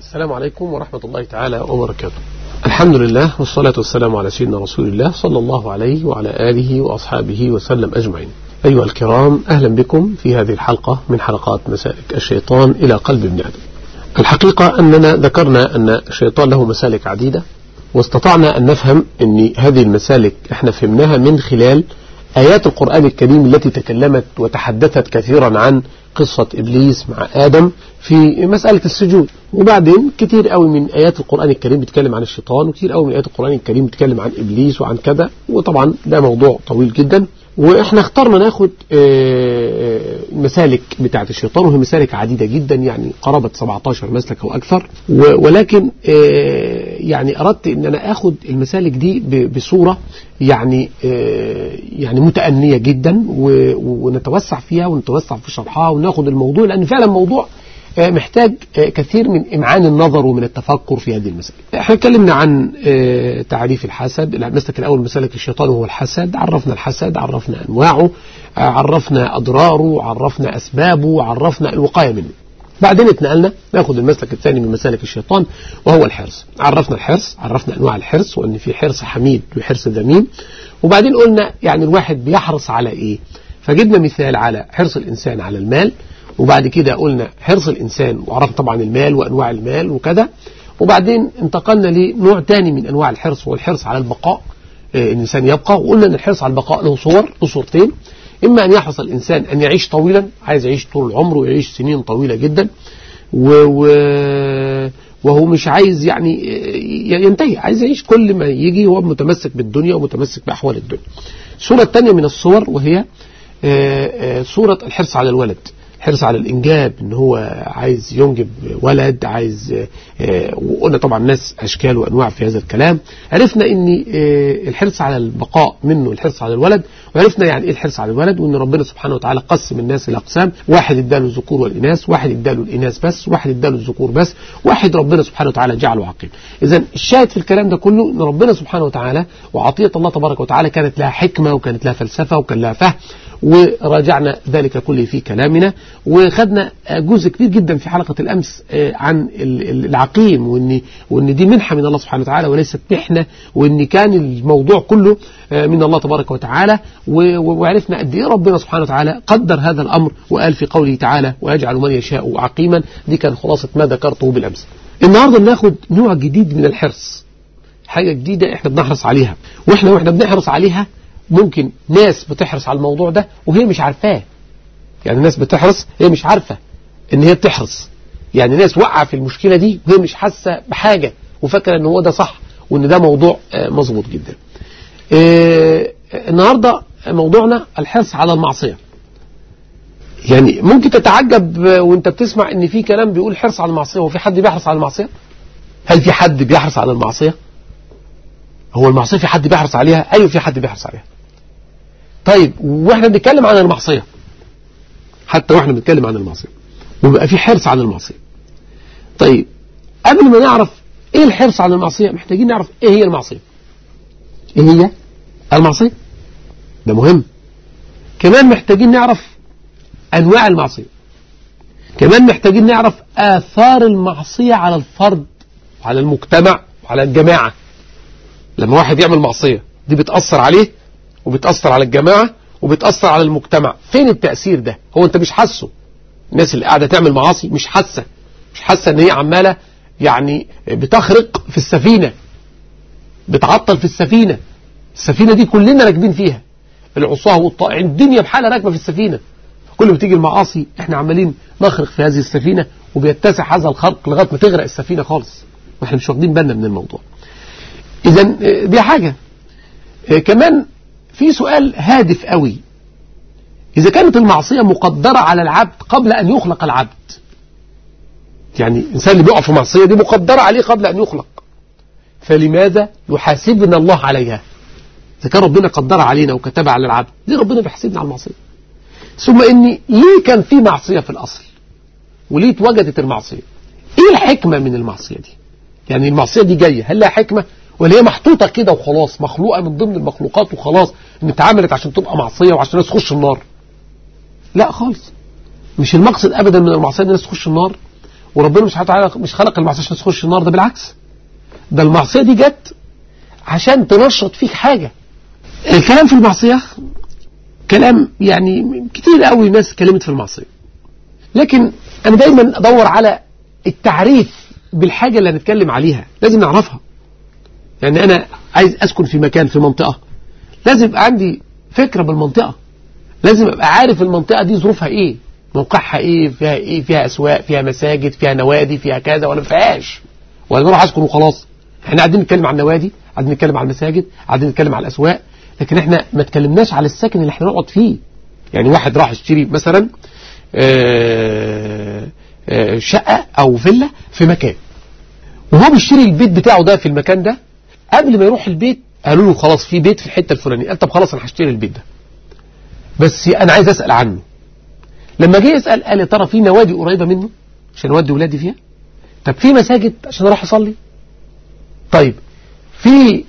السلام عليكم ورحمة الله تعالى وبركاته الحمد لله والصلاة والسلام على سيدنا رسول الله صلى الله عليه وعلى آله وأصحابه وسلم أجمعين أيها الكرام أهلا بكم في هذه الحلقة من حلقات مسالك الشيطان إلى قلب ابن آدم الحقيقة أننا ذكرنا أن الشيطان له مسالك عديدة واستطعنا أن نفهم أن هذه المسالك احنا فهمناها من خلال آيات القرآن الكريم التي تكلمت وتحدثت كثيرا عن قصة إبليس مع آدم في مسألة السجود وبعدين كتير قوي من آيات القرآن الكريم بتتكلم عن الشيطان وكتير قوي من آيات القرآن الكريم بتتكلم عن إبليس وعن كذا وطبعا ده موضوع طويل جدا واحنا اخترنا ناخد المسالك بتاعت الشيطان وهي مسالك عديدة جدا يعني قرابة 17 مسلك او اكثر ولكن يعني اردت ان انا اخد المسالك دي بصورة يعني يعني متأنية جدا ونتوسع فيها ونتوسع في شرحها وناخد الموضوع لان فعلا موضوع محتاج كثير من إمعان النظر ومن التفكر في هذه المسألة احنا اتكلمنا عن تعريف الحسد المسلك الأول مسلك الشيطان هو الحسد عرفنا الحسد عرفنا أنواعه عرفنا أضراره عرفنا أسبابه عرفنا الوقاية منه بعدين اتنقلنا ناخد المسلك الثاني من مسالك الشيطان وهو الحرص عرفنا الحرص عرفنا أنواع الحرص وأن في حرص حميد وحرص ذميم وبعدين قلنا يعني الواحد بيحرص على إيه فجبنا مثال على حرص الإنسان على المال وبعد كده قلنا حرص الإنسان وعرفنا طبعا المال وأنواع المال وكذا وبعدين انتقلنا لنوع تاني من أنواع الحرص هو الحرص على البقاء الإنسان يبقى وقلنا أن الحرص على البقاء له صور له صورتين إما أن يحرص الإنسان أن يعيش طويلا عايز يعيش طول العمر ويعيش سنين طويلة جدا و... و... وهو مش عايز يعني ينتهي عايز يعيش كل ما يجي هو متمسك بالدنيا ومتمسك بأحوال الدنيا الصورة الثانية من الصور وهي صورة الحرص على الولد حرص على الإنجاب إن هو عايز ينجب ولد عايز وقلنا طبعا ناس أشكال وأنواع في هذا الكلام عرفنا إن الحرص على البقاء منه الحرص على الولد وعرفنا يعني إيه الحرص على الولد وإن ربنا سبحانه وتعالى قسم الناس إلى أقسام واحد اداله الذكور والإناث واحد اداله الإناث بس واحد اداله الذكور بس واحد ربنا سبحانه وتعالى جعله عقيم إذا الشاهد في الكلام ده كله إن ربنا سبحانه وتعالى وعطية الله تبارك وتعالى كانت لها حكمة وكانت لها فلسفة وكان لها فهم وراجعنا ذلك كله في كلامنا وخدنا جزء كبير جدا في حلقة الأمس عن العقيم وإن, وإن دي منحة من الله سبحانه وتعالى وليست محنة وإن كان الموضوع كله من الله تبارك وتعالى وعرفنا قد إيه ربنا سبحانه وتعالى قدر هذا الأمر وقال في قوله تعالى ويجعل من يشاء عقيما دي كان خلاصة ما ذكرته بالأمس النهاردة بناخد نوع جديد من الحرص حاجة جديدة احنا بنحرص عليها واحنا واحنا بنحرص عليها ممكن ناس بتحرص على الموضوع ده وهي مش عارفاه يعني ناس بتحرص هي مش عارفة ان هي بتحرص يعني ناس وقع في المشكلة دي وهي مش حاسة بحاجة وفاكرة ان هو ده صح وان ده موضوع مظبوط جدا اه النهاردة موضوعنا الحرص على المعصية يعني ممكن تتعجب وانت بتسمع ان في كلام بيقول حرص على المعصية هو في حد بيحرص على المعصية هل في حد بيحرص على المعصية هو المعصية في حد بيحرص عليها ايوه في حد بيحرص عليها طيب واحنا بنتكلم عن المعصية حتى واحنا بنتكلم عن المعصية وبقى في حرص عن المعصية طيب قبل ما نعرف ايه الحرص على المعصية محتاجين نعرف ايه هي المعصية ايه هي المعصية ده مهم كمان محتاجين نعرف انواع المعصية كمان محتاجين نعرف آثار المعصية على الفرد وعلى المجتمع وعلى الجماعة لما واحد يعمل معصية دي بتأثر عليه وبتأثر على الجماعة وبتأثر على المجتمع فين التأثير ده هو انت مش حاسه الناس اللي قاعدة تعمل معاصي مش حاسة مش حاسة ان هي عمالة يعني بتخرق في السفينة بتعطل في السفينة السفينة دي كلنا راكبين فيها العصاه والطائعين الدنيا بحالها راكبة في السفينة كل ما تيجي المعاصي احنا عمالين نخرق في هذه السفينة وبيتسع هذا الخرق لغاية ما تغرق السفينة خالص واحنا مش واخدين بالنا من الموضوع اذا دي حاجة كمان في سؤال هادف قوي إذا كانت المعصية مقدرة على العبد قبل أن يخلق العبد يعني الإنسان اللي بيقع في معصية دي مقدرة عليه قبل أن يخلق فلماذا يحاسبنا الله عليها إذا كان ربنا قدرها علينا وكتبها على العبد ليه ربنا بيحاسبنا على المعصية ثم إني ليه كان في معصية في الأصل وليه اتوجدت المعصية إيه الحكمة من المعصية دي يعني المعصية دي جاية هل لها حكمة ولا هي محطوطة كده وخلاص مخلوقة من ضمن المخلوقات وخلاص ان اتعملت عشان تبقى معصية وعشان الناس تخش النار لا خالص مش المقصد ابدا من المعصية ان الناس تخش النار وربنا مش هتعالى مش خلق المعصيه عشان تخش النار ده بالعكس ده المعصيه دي جت عشان تنشط فيك حاجه الكلام في المعصيه كلام يعني كتير قوي ناس اتكلمت في المعصيه لكن انا دايما ادور على التعريف بالحاجه اللي هنتكلم عليها لازم نعرفها يعني انا عايز اسكن في مكان في منطقه لازم يبقى عندي فكره بالمنطقه لازم ابقى عارف المنطقه دي ظروفها ايه موقعها ايه فيها ايه فيها اسواق فيها مساجد فيها نوادي فيها كذا ولا ما فيهاش ولا نروح اسكن وخلاص احنا قاعدين نتكلم عن النوادي قاعدين نتكلم عن المساجد قاعدين نتكلم عن الاسواق لكن احنا ما اتكلمناش على السكن اللي احنا نقعد فيه يعني واحد راح يشتري مثلا آه، آه، شقه او فيلا في مكان وهو بيشتري البيت بتاعه ده في المكان ده قبل ما يروح البيت قالوا له خلاص في بيت في الحته الفلانيه قال طب خلاص انا هشتري البيت ده بس انا عايز اسال عنه لما جه يسال قال يا ترى في نوادي قريبه منه عشان اودي ولادي فيها طب في مساجد عشان اروح اصلي طيب في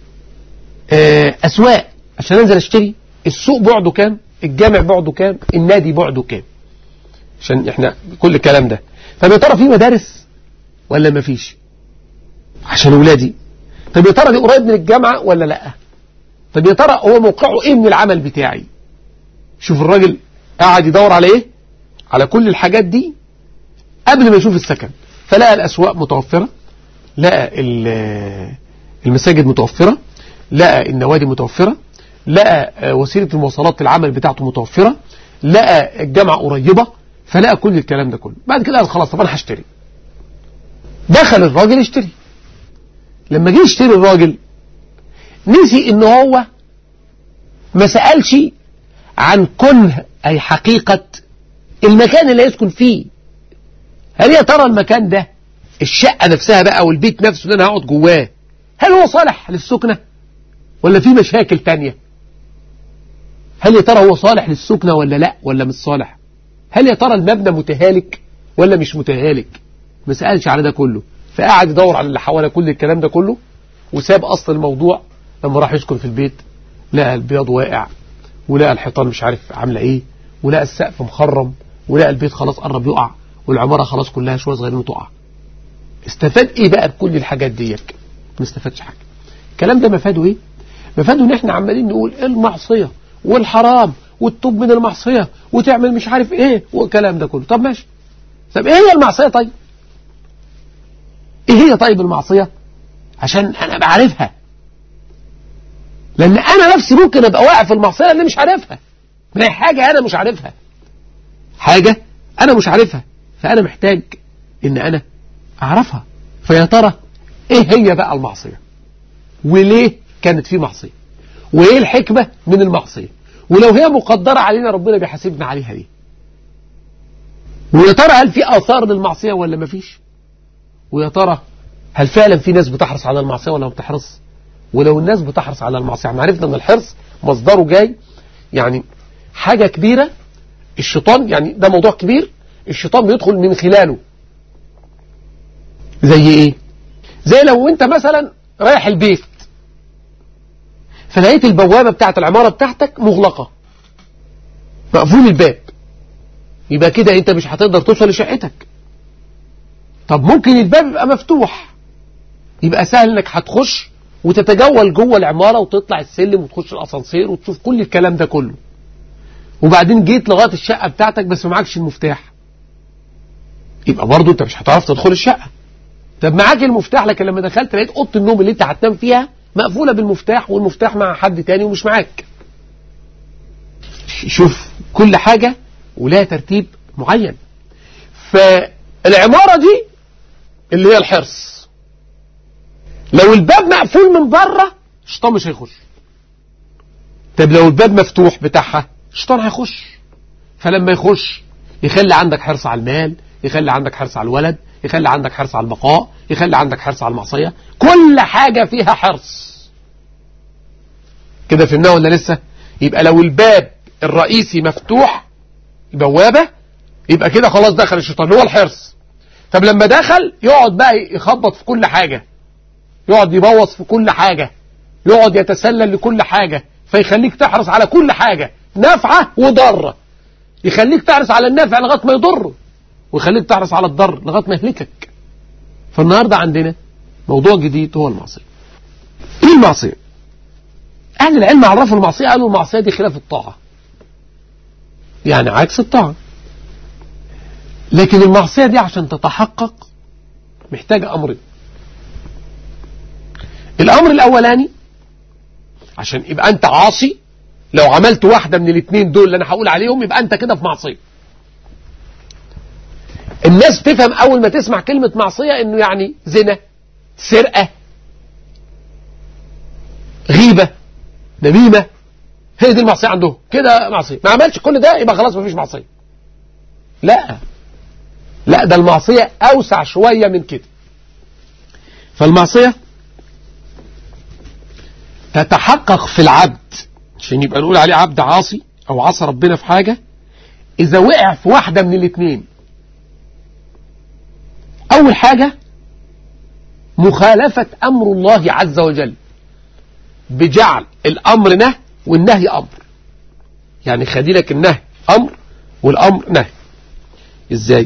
آه، اسواق عشان انزل اشتري السوق بعده كام الجامع بعده كام النادي بعده كام عشان احنا كل الكلام ده طب يا ترى في مدارس ولا ما فيش عشان ولادي طب يا ترى دي قريب من الجامعه ولا لا طب يا ترى هو موقعه ايه من العمل بتاعي شوف الراجل قاعد يدور على ايه على كل الحاجات دي قبل ما يشوف السكن فلقى الاسواق متوفره لقى ال- المساجد متوفره لقى النوادي متوفره لقى آه، وسيله المواصلات العمل بتاعته متوفره لقى الجامعه قريبه فلقى كل الكلام ده كله بعد كده قال خلاص طب انا هشتري دخل الراجل يشتري لما جه يشتري الراجل نسي ان هو ما سألش عن كنه أي حقيقة المكان اللي يسكن فيه هل يا ترى المكان ده الشقة نفسها بقى والبيت نفسه اللي أنا هقعد جواه هل هو صالح للسكنة ولا في مشاكل تانية هل يا ترى هو صالح للسكنة ولا لا ولا مش صالح هل يا ترى المبنى متهالك ولا مش متهالك ما سألش على ده كله فقعد يدور على اللي حوالي كل الكلام ده كله وساب أصل الموضوع لما راح يسكن في البيت لقى البياض واقع ولقى الحيطان مش عارف عاملة ايه ولقى السقف مخرم ولقى البيت خلاص قرب يقع والعمارة خلاص كلها شوية صغيرين وتقع استفاد ايه بقى بكل الحاجات ديك ما استفادش حاجة الكلام ده مفاده ايه مفاده ان احنا عمالين نقول المعصية والحرام والتوب من المعصية وتعمل مش عارف ايه والكلام ده كله طب ماشي طب ايه هي المعصية طيب ايه هي طيب المعصية عشان انا بعرفها لان انا نفسي ممكن ابقى واقع في المعصية اللي مش عارفها ما هي حاجة انا مش عارفها حاجة انا مش عارفها فانا محتاج ان انا اعرفها فيا ترى ايه هي بقى المعصية وليه كانت في معصية وايه الحكمة من المعصية ولو هي مقدرة علينا ربنا بيحاسبنا عليها ليه ويا ترى هل في آثار للمعصية ولا مفيش ويا ترى هل فعلا في ناس بتحرص على المعصية ولا ما بتحرص ولو الناس بتحرص على المعصية احنا عرفنا ان الحرص مصدره جاي يعني حاجة كبيرة الشيطان يعني ده موضوع كبير الشيطان بيدخل من خلاله زي ايه زي لو انت مثلا رايح البيت فلقيت البوابة بتاعت العمارة بتاعتك مغلقة مقفول الباب يبقى كده انت مش هتقدر توصل لشقتك طب ممكن الباب يبقى مفتوح يبقى سهل انك هتخش وتتجول جوه العمارة وتطلع السلم وتخش الاسانسير وتشوف كل الكلام ده كله وبعدين جيت لغاية الشقة بتاعتك بس ما معكش المفتاح يبقى برضه انت مش هتعرف تدخل الشقة طب معاك المفتاح لكن لما دخلت لقيت اوضه النوم اللي انت هتنام فيها مقفولة بالمفتاح والمفتاح مع حد تاني ومش معاك شوف كل حاجة ولها ترتيب معين فالعمارة دي اللي هي الحرص لو الباب مقفول من بره الشيطان مش هيخش طب لو الباب مفتوح بتاعها الشيطان هيخش فلما يخش يخلي عندك حرص على المال يخلي عندك حرص على الولد يخلي عندك حرص على البقاء يخلي عندك حرص على المعصية كل حاجة فيها حرص كده فهمناه ولا لسه يبقى لو الباب الرئيسي مفتوح بوابة يبقى كده خلاص دخل الشيطان هو الحرص طب لما دخل يقعد بقى يخبط في كل حاجة يقعد يبوظ في كل حاجة يقعد يتسلل لكل حاجة فيخليك تحرص على كل حاجة نافعة وضارة يخليك تحرص على النافع لغاية ما يضره ويخليك تحرص على الضر لغاية ما يهلكك فالنهاردة عندنا موضوع جديد هو المعصية ايه المعصية اهل العلم عرفوا المعصية قالوا المعصية دي خلاف الطاعة يعني عكس الطاعة لكن المعصية دي عشان تتحقق محتاجة أمرين الأمر الأولاني عشان يبقى أنت عاصي لو عملت واحدة من الاثنين دول اللي أنا هقول عليهم يبقى أنت كده في معصية الناس تفهم أول ما تسمع كلمة معصية إنه يعني زنا سرقة غيبة نميمة هي دي المعصية عندهم كده معصية ما عملش كل ده يبقى خلاص مفيش معصية لا لا ده المعصية أوسع شوية من كده فالمعصية تتحقق في العبد عشان يبقى نقول عليه عبد عاصي أو عصى ربنا في حاجة إذا وقع في واحدة من الاثنين أول حاجة مخالفة أمر الله عز وجل بجعل الأمر نهي والنهي أمر يعني خدي لك النهي أمر والأمر نهي إزاي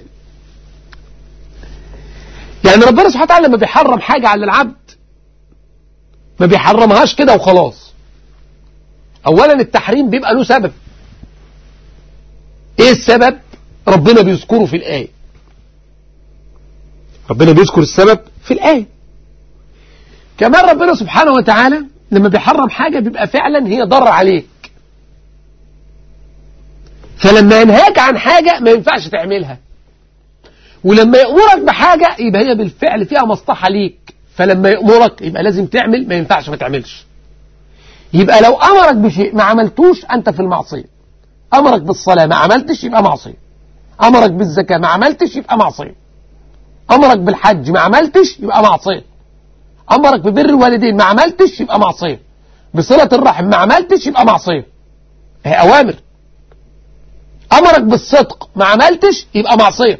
يعني ربنا سبحانه وتعالى لما بيحرم حاجة على العبد ما بيحرمهاش كده وخلاص أولا التحريم بيبقى له سبب إيه السبب ربنا بيذكره في الآية ربنا بيذكر السبب في الآية كمان ربنا سبحانه وتعالى لما بيحرم حاجة بيبقى فعلا هي ضر عليك فلما ينهاك عن حاجة ما ينفعش تعملها ولما يأمرك بحاجة يبقى هي بالفعل فيها مصلحة ليك فلما يأمرك يبقى لازم تعمل ما ينفعش ما تعملش يبقى لو أمرك بشيء ما عملتوش أنت في المعصية أمرك بالصلاة ما عملتش يبقى معصية أمرك بالزكاة ما عملتش يبقى معصية أمرك بالحج ما عملتش يبقى معصية أمرك ببر الوالدين ما عملتش يبقى معصية بصلة الرحم ما عملتش يبقى معصية هي أوامر أمرك بالصدق ما عملتش يبقى معصية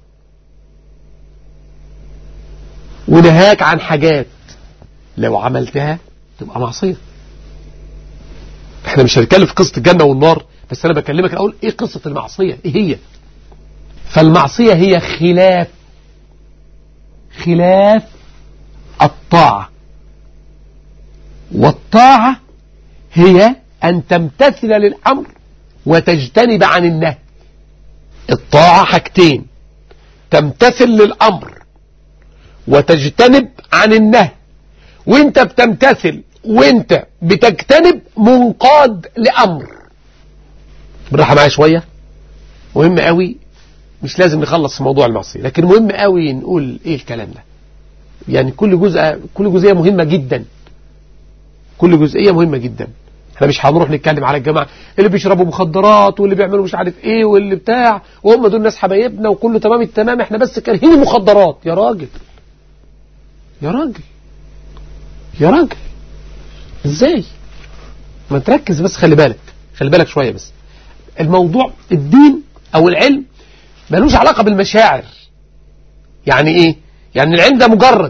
ونهاك عن حاجات لو عملتها تبقى معصية احنا مش هنتكلم في قصة الجنة والنار بس انا بكلمك الاول ايه قصة المعصية ايه هي فالمعصية هي خلاف خلاف الطاعة والطاعة هي أن تمتثل للأمر وتجتنب عن النهي الطاعة حاجتين تمتثل للأمر وتجتنب عن النهي وانت بتمتثل وانت بتجتنب منقاد لأمر بالراحة معايا شوية مهم قوي مش لازم نخلص في موضوع المعصية لكن مهم قوي نقول ايه الكلام ده يعني كل جزء كل جزئية مهمة جدا كل جزئية مهمة جدا احنا مش هنروح نتكلم على الجماعة اللي بيشربوا مخدرات واللي بيعملوا مش عارف ايه واللي بتاع وهم دول ناس حبايبنا وكله تمام التمام احنا بس كارهين المخدرات يا راجل يا راجل يا راجل ازاي ما تركز بس خلي بالك خلي بالك شوية بس الموضوع الدين او العلم ملوش علاقة بالمشاعر يعني ايه يعني العلم ده مجرد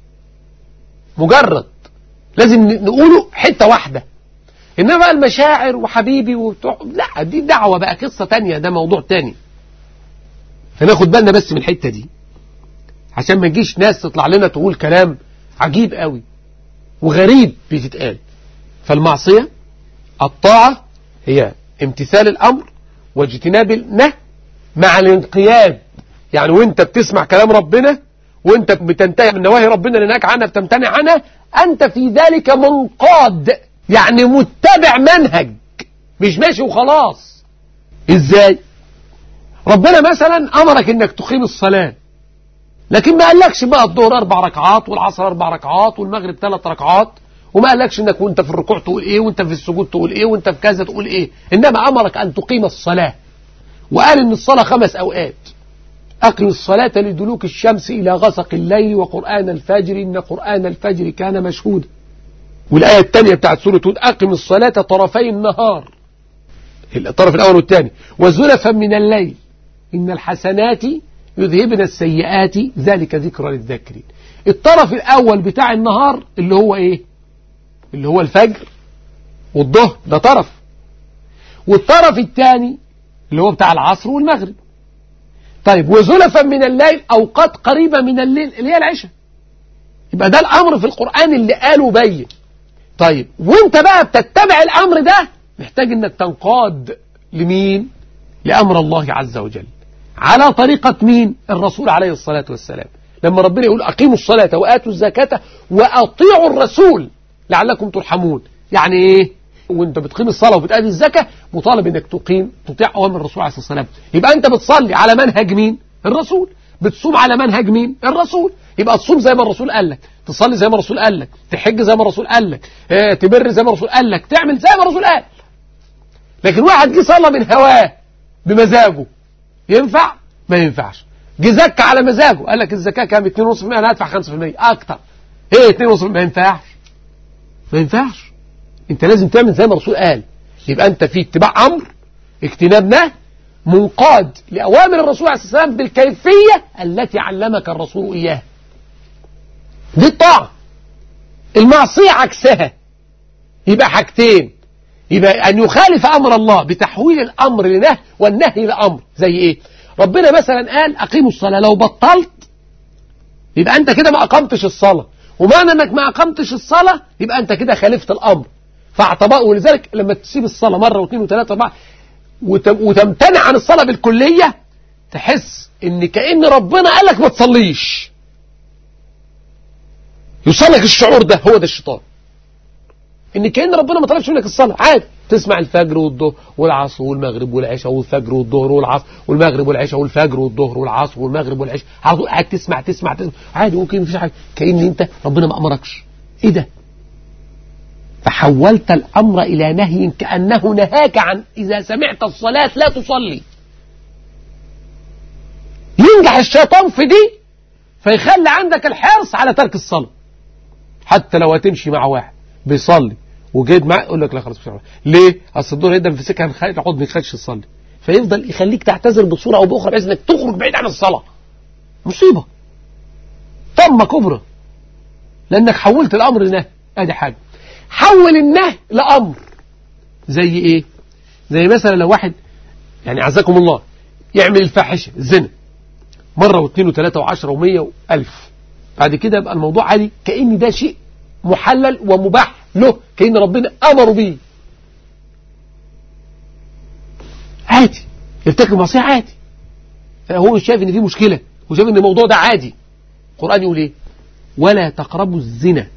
مجرد لازم نقوله حتة واحدة إنما بقى المشاعر وحبيبي وبتوع لا دي دعوة بقى قصة تانية ده موضوع تاني فناخد بالنا بس من الحتة دي عشان ما نجيش ناس تطلع لنا تقول كلام عجيب قوي وغريب بتتقال فالمعصية الطاعة هي امتثال الأمر واجتناب النهي مع الانقياد يعني وانت بتسمع كلام ربنا وانت بتنتهي من نواهي ربنا اللي نهاك عنها بتمتنع عنها انت في ذلك منقاد يعني متبع منهج مش ماشي وخلاص ازاي ربنا مثلا امرك انك تقيم الصلاة لكن ما قالكش بقى الظهر اربع ركعات والعصر اربع ركعات والمغرب ثلاث ركعات وما قالكش انك وانت في الركوع تقول ايه وانت في السجود تقول ايه وانت في كذا تقول ايه انما امرك ان تقيم الصلاة وقال ان الصلاة خمس اوقات أقم الصلاة لدلوك الشمس إلى غسق الليل وقرآن الفجر إن قرآن الفجر كان مشهودا والآية الثانية بتاعت سورة هود أقم الصلاة طرفي النهار الطرف الأول والثاني وزلفا من الليل إن الحسنات يذهبن السيئات ذلك ذكرى للذاكرين الطرف الأول بتاع النهار اللي هو إيه اللي هو الفجر والظهر ده طرف والطرف الثاني اللي هو بتاع العصر والمغرب طيب وزلفا من الليل أوقات قريبة من الليل اللي هي العشاء يبقى ده الأمر في القرآن اللي قاله بين طيب وانت بقى بتتبع الأمر ده محتاج انك تنقاد لمين لأمر الله عز وجل على طريقة مين الرسول عليه الصلاة والسلام لما ربنا يقول أقيموا الصلاة وآتوا الزكاة وأطيعوا الرسول لعلكم ترحمون يعني إيه وانت بتقيم الصلاة وبتأدي الزكاة مطالب انك تقيم تطيع أوامر الرسول عليه الصلاة والسلام يبقى انت بتصلي على منهج مين الرسول بتصوم على منهج مين الرسول يبقى تصوم زي ما الرسول قال لك تصلي زي ما الرسول قال لك تحج زي ما الرسول قال لك اه تبر زي ما الرسول قال لك تعمل زي ما الرسول قال لكن واحد جه صلى من هواه بمزاجه ينفع ما ينفعش جه زكى على مزاجه قال لك الزكاة كام 2.5% انا هدفع 5% اكتر ايه 2.5% ما ينفعش ما ينفعش انت لازم تعمل زي ما الرسول قال يبقى انت في اتباع امر اجتناب نهي منقاد لأوامر الرسول عليه الصلاة والسلام بالكيفية التي علمك الرسول إياها دي الطاعة المعصية عكسها يبقى حاجتين يبقى أن يخالف أمر الله بتحويل الأمر لنهي والنهي لأمر زي إيه ربنا مثلا قال أقيموا الصلاة لو بطلت يبقى أنت كده ما أقمتش الصلاة ومعنى أنك ما أقمتش الصلاة يبقى أنت كده خالفت الأمر فاعتبار ولذلك لما تسيب الصلاة مرة واثنين وثلاثة واربعة وتمتنع عن الصلاة بالكلية تحس ان كأن ربنا قال لك ما تصليش يوصلك الشعور ده هو ده الشيطان ان كأن ربنا ما طلبش منك الصلاة عادي تسمع الفجر والظهر والعصر والمغرب والعشاء والفجر والظهر والعصر والمغرب والعشاء والفجر والظهر والعصر والمغرب والعشاء قاعد تسمع تسمع تسمع عادي ممكن مفيش حاجة كأن انت ربنا ما امركش ايه ده فحولت الأمر إلى نهي كأنه نهاك عن إذا سمعت الصلاة لا تصلي ينجح الشيطان في دي فيخلي عندك الحرص على ترك الصلاة حتى لو هتمشي مع واحد بيصلي وجيت معاه يقول لك لا خلاص مش عارف ليه اصل الدور يقدم في سكه يقعد ما يخش يصلي فيفضل يخليك تعتذر بصوره او باخرى بحيث انك تخرج بعيد عن الصلاه مصيبه طمه كبرى لانك حولت الامر لنهي ادي حاجه حول النهي لأمر زي ايه زي مثلا لو واحد يعني عزكم الله يعمل الفاحشة الزنا مرة واثنين وثلاثة وعشرة ومية وألف بعد كده يبقى الموضوع عادي كأن ده شيء محلل ومباح له كأن ربنا أمره به عادي يرتكب معصية عادي هو مش شايف ان في مشكلة هو شايف ان الموضوع ده عادي القرآن يقول ايه ولا تقربوا الزنا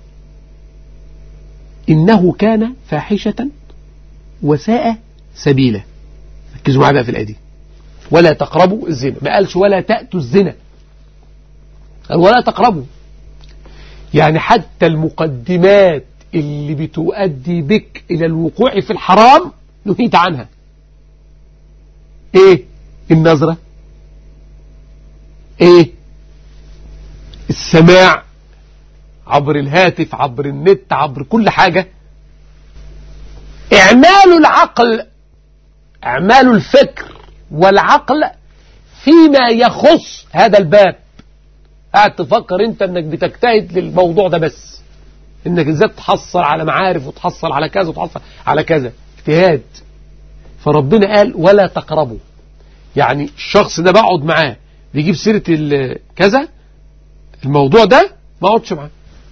إنه كان فاحشة وساء سبيلا ركزوا معايا بقى في الآية دي ولا تقربوا الزنا ما قالش ولا تأتوا الزنا قال ولا تقربوا يعني حتى المقدمات اللي بتؤدي بك إلى الوقوع في الحرام نهيت عنها ايه النظرة ايه السماع عبر الهاتف عبر النت عبر كل حاجة اعمال العقل اعمال الفكر والعقل فيما يخص هذا الباب قاعد تفكر انت انك بتجتهد للموضوع ده بس انك ازاي تحصل على معارف وتحصل على كذا وتحصل على كذا اجتهاد فربنا قال ولا تقربوا يعني الشخص ده بقعد معاه بيجيب سيرة كذا الموضوع ده ما اقعدش معاه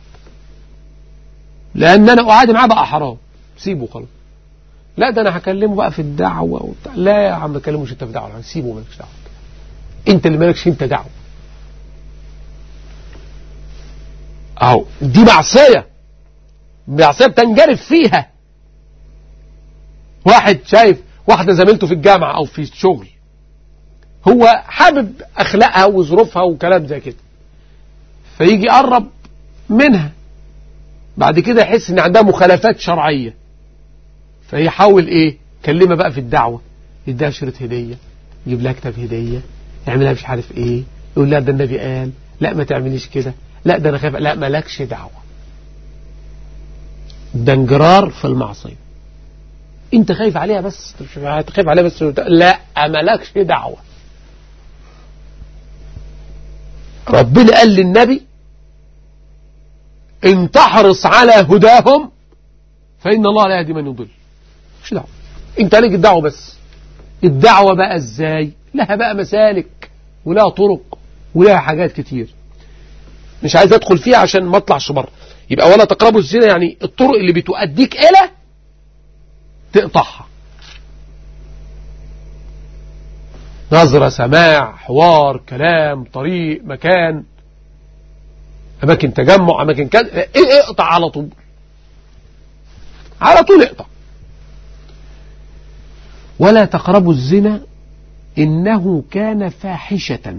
لان انا قاعد معاه بقى حرام سيبه خلاص لا ده انا هكلمه بقى في الدعوة وبتاع. لا يا عم ما تكلموش انت في دعوة سيبه مالكش دعوة انت اللي مالكش انت دعوة اهو دي معصية معصية بتنجرف فيها واحد شايف واحدة زميلته في الجامعة او في الشغل هو حابب اخلاقها وظروفها وكلام زي كده فيجي يقرب منها بعد كده يحس ان عندها مخالفات شرعية فيحاول ايه كلمها بقى في الدعوة يديها شريط هدية يجيب لها كتاب هدية يعملها مش عارف ايه يقول لها ده النبي قال لا ما تعمليش كده لا ده انا خايف لا مالكش دعوة ده انجرار في المعصية انت خايف عليها بس خايف عليها بس لا مالكش دعوة ربنا قال للنبي ان تحرص على هداهم فإن الله لا يهدي من يضل مش دعوة انت ليك الدعوة بس الدعوة بقى ازاي لها بقى مسالك ولها طرق ولها حاجات كتير مش عايز ادخل فيها عشان ما اطلعش بره يبقى ولا تقربوا الزنا يعني الطرق اللي بتؤديك الى تقطعها نظرة سماع حوار كلام طريق مكان أماكن تجمع أماكن كذا اقطع على طول على طول اقطع ولا تقربوا الزنا إنه كان فاحشة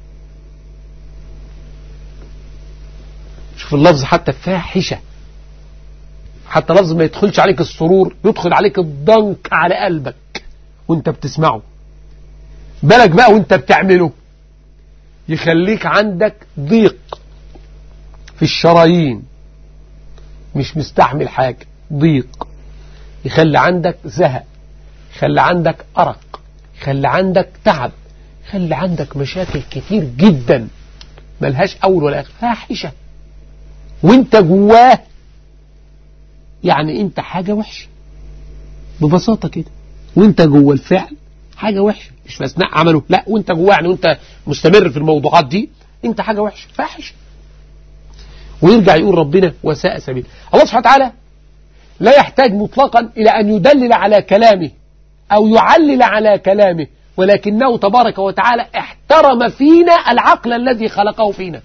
شوف اللفظ حتى فاحشة حتى لفظ ما يدخلش عليك السرور يدخل عليك الضنك على قلبك وانت بتسمعه بالك بقى وانت بتعمله يخليك عندك ضيق في الشرايين مش مستحمل حاجة ضيق يخلي عندك زهق يخلي عندك أرق يخلي عندك تعب يخلي عندك مشاكل كتير جدا ملهاش أول ولا آخر فاحشة وانت جواه يعني انت حاجة وحشة ببساطة كده وانت جوه الفعل حاجة وحشة مش في أثناء عمله لا وانت جواه يعني وانت مستمر في الموضوعات دي انت حاجة وحشة فاحشة ويرجع يقول ربنا وساء سبيل الله سبحانه وتعالى لا يحتاج مطلقا إلى أن يدلل على كلامه أو يعلل على كلامه ولكنه تبارك وتعالى احترم فينا العقل الذي خلقه فينا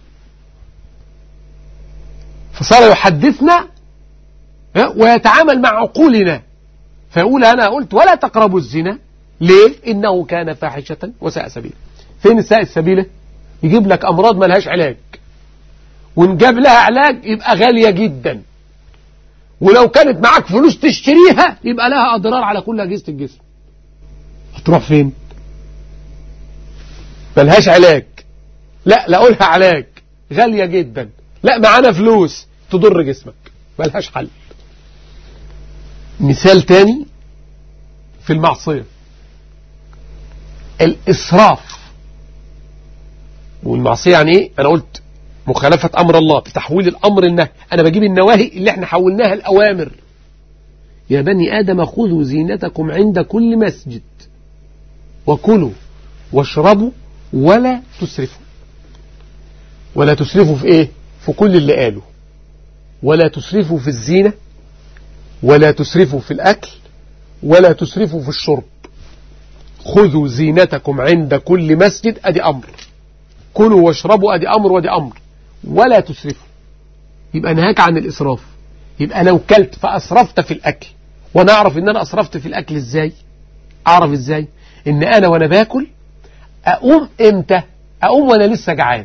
فصار يحدثنا ويتعامل مع عقولنا فيقول أنا قلت ولا تقربوا الزنا ليه إنه كان فاحشة وساء سبيلا فين الساء السبيلة يجيب لك أمراض ما لهاش علاج وإن جاب لها علاج يبقى غالية جدا ولو كانت معاك فلوس تشتريها يبقى لها أضرار على كل أجهزة الجسم هتروح فين ملهاش علاج لا لا لها علاج غالية جدا لا معانا فلوس تضر جسمك ملهاش حل مثال تاني في المعصية الإسراف والمعصية يعني ايه انا قلت مخالفة امر الله بتحويل الامر النهي انا بجيب النواهي اللي احنا حولناها الاوامر يا بني ادم خذوا زينتكم عند كل مسجد وكلوا واشربوا ولا تسرفوا ولا تسرفوا في ايه في كل اللي قاله ولا تسرفوا في الزينة ولا تسرفوا في الأكل ولا تسرفوا في الشرب خذوا زينتكم عند كل مسجد أدي أمر كلوا واشربوا أدي أمر ودي أمر ولا تسرفوا يبقى نهاك عن الإسراف يبقى لو كلت فأسرفت في الأكل وأنا أعرف إن أنا أسرفت في الأكل إزاي أعرف إزاي إن أنا وأنا باكل أقوم إمتى أقوم وأنا لسه جعان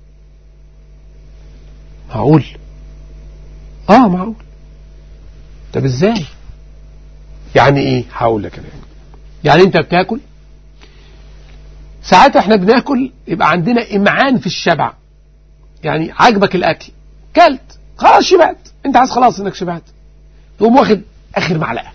معقول آه معقول طب إزاي يعني إيه هقول لك أنا يعني أنت بتاكل ساعات احنا بناكل يبقى عندنا إمعان في الشبع يعني عجبك الأكل كلت خلاص شبعت انت عايز خلاص انك شبعت تقوم واخد اخر معلقة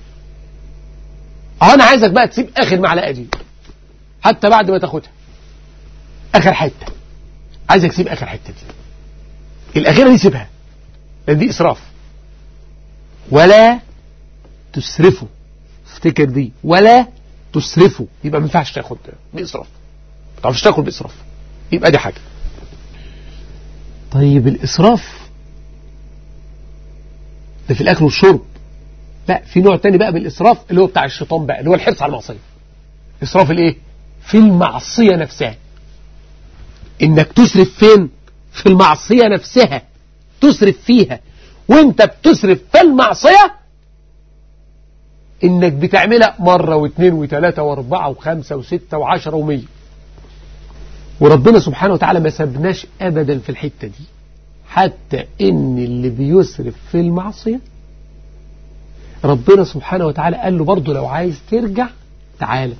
اه انا عايزك بقى تسيب اخر معلقة دي حتى بعد ما تاخدها اخر حتة عايزك تسيب اخر حتة دي الاخيرة دي سيبها لان دي اسراف ولا تسرفوا افتكر دي ولا تسرفوا يبقى ما ينفعش تاخد باسراف ما تعرفش تاكل باسراف يبقى دي حاجه طيب الإسراف ده في الأكل والشرب لا في نوع تاني بقى من الإسراف اللي هو بتاع الشيطان بقى اللي هو الحرص على المعصية إسراف الإيه في المعصية نفسها إنك تسرف فين في المعصية نفسها تسرف فيها وانت بتسرف في المعصية انك بتعملها مرة واثنين وثلاثة واربعة وخمسة وستة وعشرة ومية وربنا سبحانه وتعالى ما سبناش أبدا في الحتة دي حتى إن اللي بيسرف في المعصية ربنا سبحانه وتعالى قال له برضه لو عايز ترجع تعالى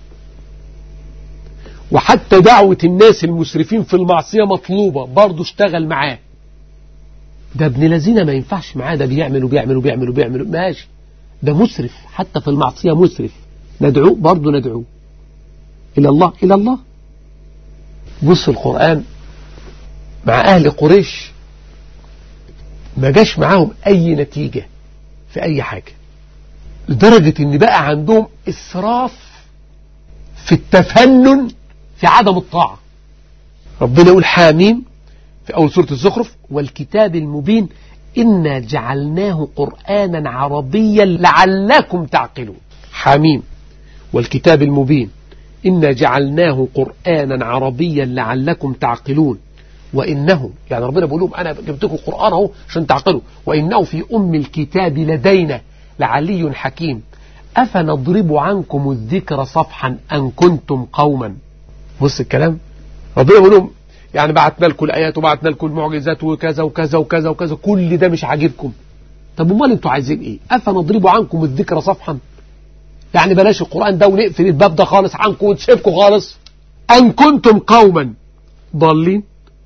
وحتى دعوة الناس المسرفين في المعصية مطلوبة برضه اشتغل معاه ده ابن لذينة ما ينفعش معاه ده بيعمل وبيعمل وبيعمل وبيعمل ماشي ده مسرف حتى في المعصية مسرف ندعوه برضه ندعوه إلى الله إلى الله بص القرآن مع أهل قريش ما جاش معاهم أي نتيجة في أي حاجة لدرجة إن بقى عندهم إسراف في التفنن في عدم الطاعة ربنا يقول حاميم في أول سورة الزخرف والكتاب المبين إنا جعلناه قرآنا عربيا لعلكم تعقلون حاميم والكتاب المبين إنا جعلناه قرآنا عربيا لعلكم تعقلون وإنه يعني ربنا بيقول لهم أنا جبت لكم القرآن أهو عشان تعقلوا وإنه في أم الكتاب لدينا لعلي حكيم أفنضرب عنكم الذكر صفحا أن كنتم قوما بص الكلام ربنا بيقول لهم يعني بعتنا لكم الآيات وبعتنا لكم المعجزات وكذا وكذا وكذا وكذا كل ده مش عاجبكم طب امال انتوا عايزين ايه أفنضرب عنكم الذكر صفحا يعني بلاش القرآن ده ونقفل الباب ده خالص عنكم ونسيبكم خالص أن كنتم قوما ضالين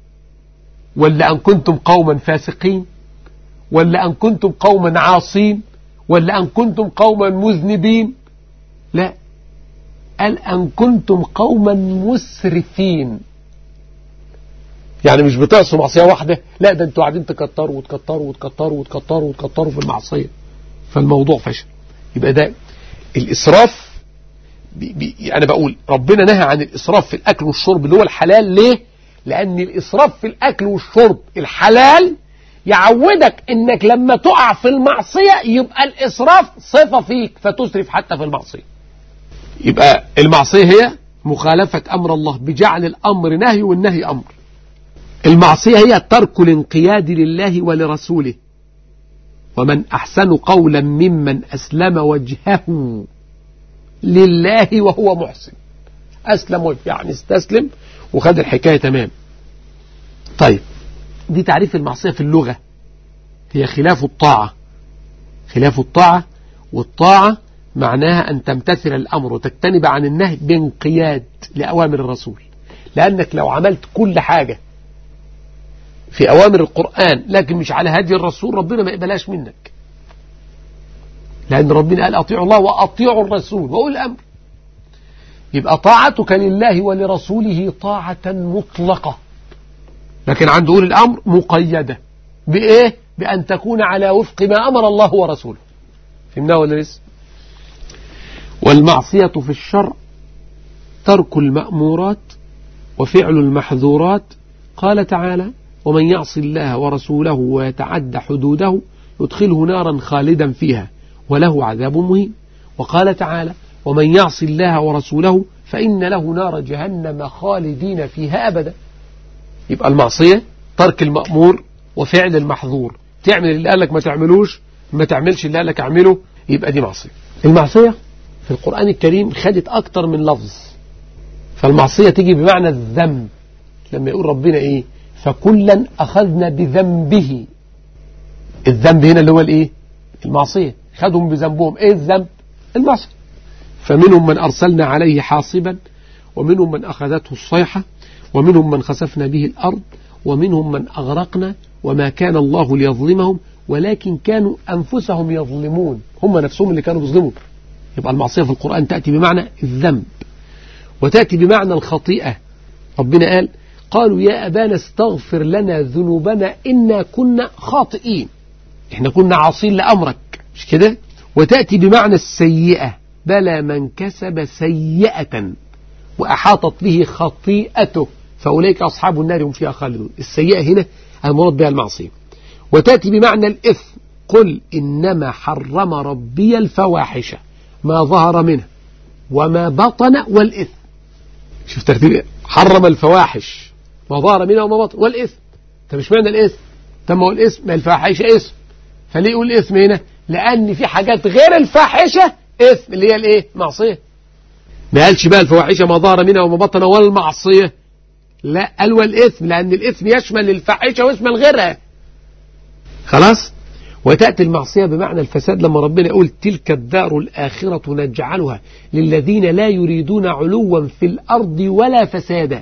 ولا أن كنتم قوما فاسقين ولا أن كنتم قوما عاصين ولا أن كنتم قوما مذنبين لا قال أن كنتم قوما مسرفين يعني مش بتعصوا معصية واحدة لا ده انتوا قاعدين تكتروا وتكتروا وتكتروا وتكتروا وتكتروا في المعصية فالموضوع فشل يبقى ده الإسراف بي بي أنا بقول ربنا نهى عن الإسراف في الأكل والشرب اللي هو الحلال ليه لأن الإسراف في الأكل والشرب الحلال يعودك انك لما تقع في المعصية يبقى الإسراف صفة فيك فتسرف حتى في المعصية يبقى المعصية هي مخالفة أمر الله بجعل الأمر نهي والنهي أمر المعصية هي ترك الانقياد لله ولرسوله ومن أحسن قولا ممن أسلم وجهه لله وهو محسن أسلم وجهه يعني استسلم وخد الحكاية تمام طيب دي تعريف المعصية في اللغة هي خلاف الطاعة خلاف الطاعة والطاعة معناها أن تمتثل الأمر وتجتنب عن النهي بانقياد لأوامر الرسول لأنك لو عملت كل حاجة في أوامر القرآن لكن مش على هدي الرسول ربنا ما يقبلاش منك لأن ربنا قال أطيعوا الله وأطيعوا الرسول وأولي الأمر يبقى طاعتك لله ولرسوله طاعة مطلقة لكن عند أولي الأمر مقيدة بإيه؟ بأن تكون على وفق ما أمر الله ورسوله فهمنا ولا لسه؟ والمعصية في الشرع ترك المأمورات وفعل المحظورات قال تعالى ومن يعص الله ورسوله ويتعد حدوده يدخله نارا خالدا فيها وله عذاب مهين وقال تعالى ومن يعص الله ورسوله فإن له نار جهنم خالدين فيها أبدا يبقى المعصية ترك المأمور وفعل المحظور تعمل اللي قالك ما تعملوش ما تعملش اللي قالك اعمله يبقى دي معصية المعصية في القرآن الكريم خدت أكتر من لفظ فالمعصية تيجي بمعنى الذنب لما يقول ربنا إيه فكلا أخذنا بذنبه الذنب هنا اللي هو الإيه المعصية خدهم بذنبهم إيه الذنب المعصية فمنهم من أرسلنا عليه حاصبا ومنهم من أخذته الصيحة ومنهم من خسفنا به الأرض ومنهم من أغرقنا وما كان الله ليظلمهم ولكن كانوا أنفسهم يظلمون هم نفسهم اللي كانوا بيظلمون يبقى المعصية في القرآن تأتي بمعنى الذنب وتأتي بمعنى الخطيئة ربنا قال قالوا يا أبانا استغفر لنا ذنوبنا إنا كنا خاطئين إحنا كنا عاصين لأمرك مش كده وتأتي بمعنى السيئة بلى من كسب سيئة وأحاطت به خطيئته فأولئك أصحاب النار هم فيها خالدون السيئة هنا المراد بها المعصية وتأتي بمعنى الإثم قل إنما حرم ربي الفواحش ما ظهر منه وما بطن والإثم شوف ترتيب حرم الفواحش ما ظهر منها وما بطن والإثم طب مش معنى الإثم طب ما هو الإثم ما الفاحشة إثم فليه يقول الإثم هنا لأن في حاجات غير الفاحشة إثم اللي هي الإيه معصية ما قالش بقى الفواحشة ما ظهر منها وما بطن والمعصية لا قال والإثم لأن الإثم يشمل الفاحشة ويشمل غيرها خلاص وتأتي المعصية بمعنى الفساد لما ربنا يقول تلك الدار الآخرة نجعلها للذين لا يريدون علوا في الأرض ولا فسادا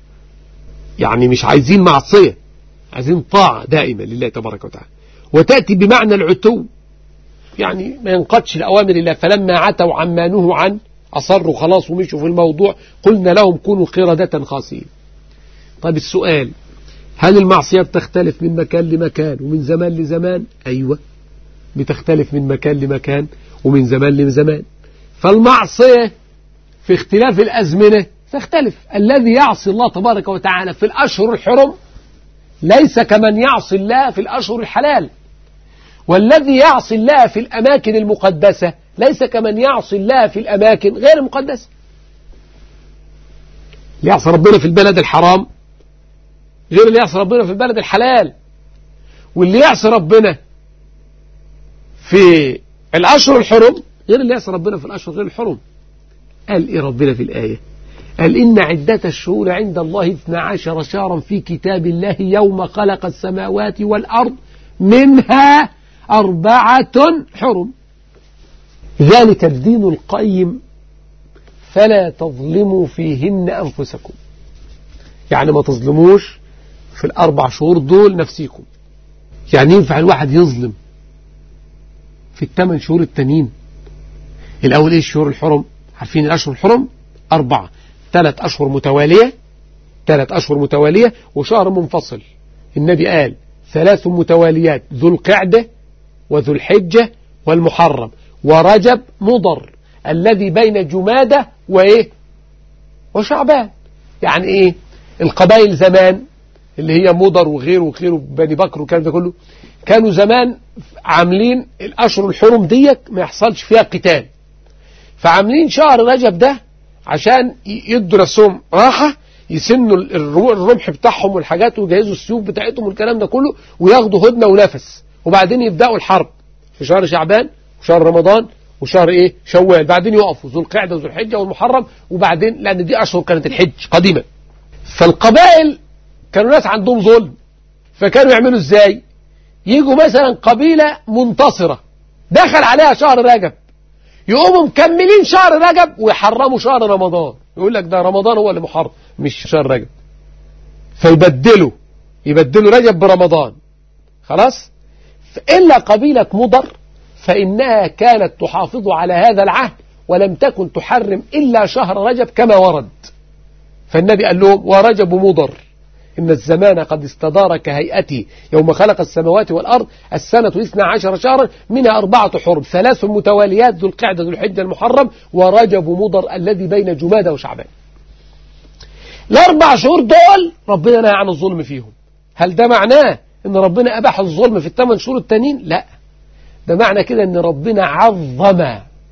يعني مش عايزين معصية عايزين طاعة دائما لله تبارك وتعالى وتأتي بمعنى العتو يعني ما ينقضش لأوامر الله فلما عتوا عما نهوا عنه أصروا خلاص ومشوا في الموضوع قلنا لهم كونوا قردة خاسئين طيب السؤال هل المعصية بتختلف من مكان لمكان ومن زمان لزمان أيوة بتختلف من مكان لمكان ومن زمان لزمان فالمعصية في اختلاف الأزمنة تختلف الذي يعصي الله تبارك وتعالى في الأشهر الحرم ليس كمن يعصي الله في الأشهر الحلال والذي يعصي الله في الأماكن المقدسة ليس كمن يعصي الله في الأماكن غير المقدسة اللي يعصي ربنا في البلد الحرام غير اللي يعصي ربنا في البلد الحلال واللي يعصي ربنا في الأشهر الحرم غير اللي يعصي ربنا في الأشهر غير الحرم قال إيه ربنا في الآية قال إن عدة الشهور عند الله 12 شهرا في كتاب الله يوم خلق السماوات والأرض منها أربعة حرم ذلك الدين القيم فلا تظلموا فيهن أنفسكم يعني ما تظلموش في الأربع شهور دول نفسيكم يعني ينفع الواحد يظلم في الثمان شهور التانيين الأول إيه الشهور الحرم عارفين الأشهر الحرم أربعة ثلاث أشهر متوالية ثلاث أشهر متوالية وشهر منفصل النبي قال ثلاث متواليات ذو القعدة وذو الحجة والمحرم ورجب مضر الذي بين جمادة وإيه وشعبان يعني إيه القبائل زمان اللي هي مضر وغيره وغيره بني بكر والكلام ده كله كانوا زمان عاملين الأشهر الحرم ديت ما يحصلش فيها قتال فعاملين شهر رجب ده عشان يدوا نفسهم راحة يسنوا الرمح بتاعهم والحاجات ويجهزوا السيوف بتاعتهم والكلام ده كله وياخدوا هدنة ونفس وبعدين يبدأوا الحرب في شهر شعبان وشهر رمضان وشهر ايه شوال بعدين يقفوا ذو القعدة وذو الحجة والمحرم وبعدين لأن دي أشهر كانت الحج قديما فالقبائل كانوا ناس عندهم ظلم فكانوا يعملوا ازاي يجوا مثلا قبيلة منتصرة دخل عليها شهر رجب يقوموا مكملين شهر رجب ويحرموا شهر رمضان يقول لك ده رمضان هو اللي محرم مش شهر رجب فيبدلوا يبدلوا رجب برمضان خلاص إلا قبيلة مضر فإنها كانت تحافظ على هذا العهد ولم تكن تحرم إلا شهر رجب كما ورد فالنبي قال لهم ورجب مضر إن الزمان قد استدار كهيئته يوم خلق السماوات والأرض السنة اثنا عشر شهرا منها أربعة حرم ثلاث متواليات ذو القعدة ذو الحجة المحرم ورجب مضر الذي بين جمادة وشعبان الأربع شهور دول ربنا نهى عن الظلم فيهم هل ده معناه ان ربنا أباح الظلم في الثمان شهور التانيين لا ده معنى كده ان ربنا عظم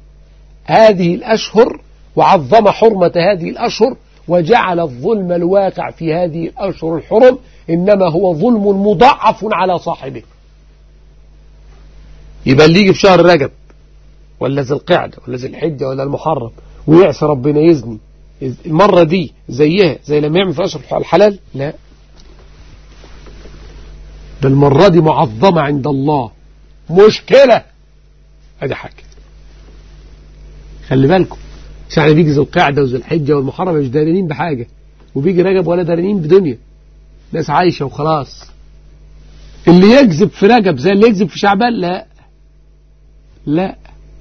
هذه الأشهر وعظم حرمة هذه الأشهر وجعل الظلم الواقع في هذه الأشهر الحرم إنما هو ظلم مضاعف على صاحبه يبقى اللي يجي في شهر رجب ولا ذي القعدة ولا ذي الحجة ولا المحرم ويعصي ربنا يزني المرة دي زيها زي لما يعمل في أشهر الحلال لا ده المرة دي معظمة عند الله مشكلة ادي حاجة خلي بالكم مش يعني بيجي ذو القعدة وذو الحجة والمحرم مش دارنين بحاجة وبيجي رجب ولا دارنين بدنيا ناس عايشة وخلاص اللي يكذب في رجب زي اللي يكذب في شعبان لا لا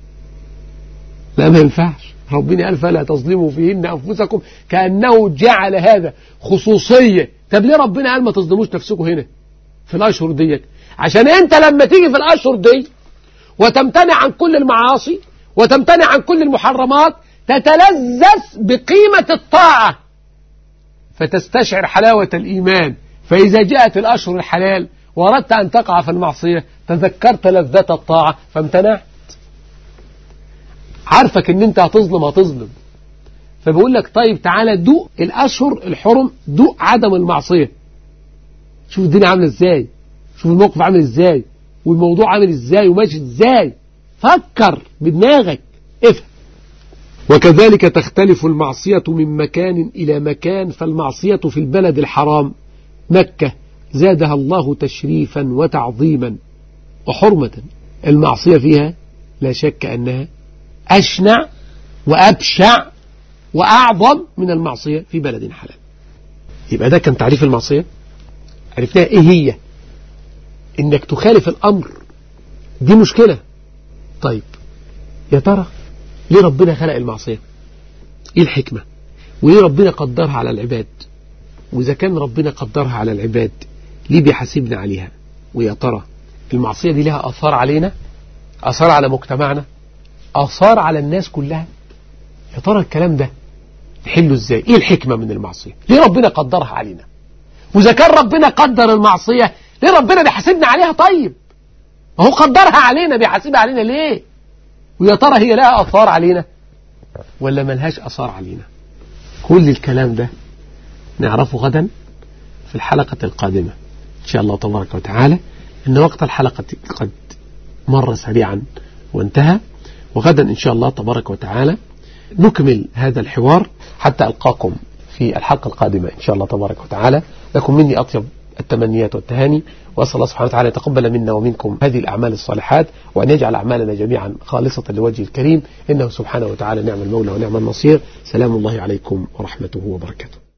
لا ما ينفعش ربنا قال فلا تظلموا فيهن أنفسكم كأنه جعل هذا خصوصية طب ليه ربنا قال ما تظلموش نفسكم هنا في الأشهر ديت عشان أنت لما تيجي في الأشهر دي وتمتنع عن كل المعاصي وتمتنع عن كل المحرمات تتلذذ بقيمة الطاعة فتستشعر حلاوة الإيمان فإذا جاءت الأشهر الحلال وأردت أن تقع في المعصية تذكرت لذة الطاعة فامتنعت عارفك ان انت هتظلم هتظلم فبقول لك طيب تعالى دوق الأشهر الحرم دوق عدم المعصية شوف الدنيا عاملة ازاي شوف الموقف عامل ازاي والموضوع عامل ازاي وماشي ازاي فكر بدماغك افهم وكذلك تختلف المعصية من مكان إلى مكان فالمعصية في البلد الحرام مكة زادها الله تشريفا وتعظيما وحرمة المعصية فيها لا شك أنها أشنع وأبشع وأعظم من المعصية في بلد حلال يبقى ده كان تعريف المعصية عرفناها إيه هي إنك تخالف الأمر دي مشكلة طيب يا ترى ليه ربنا خلق المعصية ايه الحكمة وليه ربنا قدرها على العباد واذا كان ربنا قدرها على العباد ليه بيحاسبنا عليها ويا ترى المعصية دي لها اثار علينا اثار على مجتمعنا اثار على الناس كلها يا ترى الكلام ده نحله ازاي ايه الحكمة من المعصية ليه ربنا قدرها علينا واذا كان ربنا قدر المعصية ليه ربنا بيحاسبنا عليها طيب ما هو قدرها علينا بيحاسبها علينا ليه ويا ترى هي لها اثار علينا ولا ملهاش اثار علينا كل الكلام ده نعرفه غدا في الحلقة القادمة إن شاء الله تبارك وتعالى إن وقت الحلقة قد مر سريعا وانتهى وغدا إن شاء الله تبارك وتعالى نكمل هذا الحوار حتى ألقاكم في الحلقة القادمة إن شاء الله تبارك وتعالى لكم مني أطيب التمنيات والتهاني وأسأل الله سبحانه وتعالى يتقبل منا ومنكم هذه الأعمال الصالحات وأن يجعل أعمالنا جميعا خالصة لوجه الكريم إنه سبحانه وتعالى نعم المولى ونعم النصير سلام الله عليكم ورحمته وبركاته